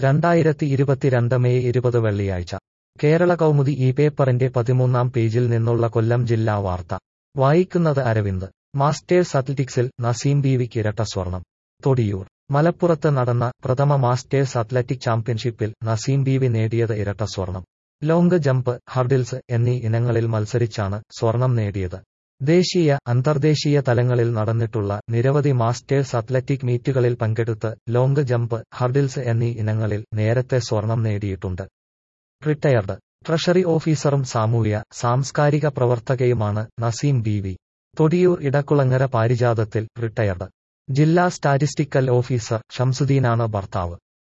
രണ്ടായിരത്തി ഇരുപത്തിരണ്ട് മെയ് ഇരുപത് വെള്ളിയാഴ്ച കേരള കൗമുദി ഈ പേപ്പറിന്റെ പതിമൂന്നാം പേജിൽ നിന്നുള്ള കൊല്ലം ജില്ലാ വാർത്ത വായിക്കുന്നത് അരവിന്ദ് മാസ്റ്റേഴ്സ് അത്ലറ്റിക്സിൽ നസീം ബീവിക്ക് ഇരട്ട സ്വർണം തൊടിയൂർ മലപ്പുറത്ത് നടന്ന പ്രഥമ മാസ്റ്റേഴ്സ് അത്ലറ്റിക് ചാമ്പ്യൻഷിപ്പിൽ നസീം ബീവി നേടിയത് ഇരട്ട സ്വർണം ലോങ് ജമ്പ് ഹർഡിൽസ് എന്നീ ഇനങ്ങളിൽ മത്സരിച്ചാണ് സ്വർണം നേടിയത് ദേശീയ അന്തർദേശീയ തലങ്ങളിൽ നടന്നിട്ടുള്ള നിരവധി മാസ്റ്റേഴ്സ് അത്ലറ്റിക് മീറ്റുകളിൽ പങ്കെടുത്ത് ലോങ് ജമ്പ് ഹർഡിൽസ് എന്നീ ഇനങ്ങളിൽ നേരത്തെ സ്വർണം നേടിയിട്ടുണ്ട് റിട്ടയർഡ് ട്രഷറി ഓഫീസറും സാമൂഹ്യ സാംസ്കാരിക പ്രവർത്തകയുമാണ് നസീം ബീവി തൊടിയൂർ ഇടക്കുളങ്ങര പാരിജാതത്തിൽ റിട്ടയർഡ് ജില്ലാ സ്റ്റാറ്റിസ്റ്റിക്കൽ ഓഫീസർ ഷംസുദ്ദീനാണ് ഭർത്താവ്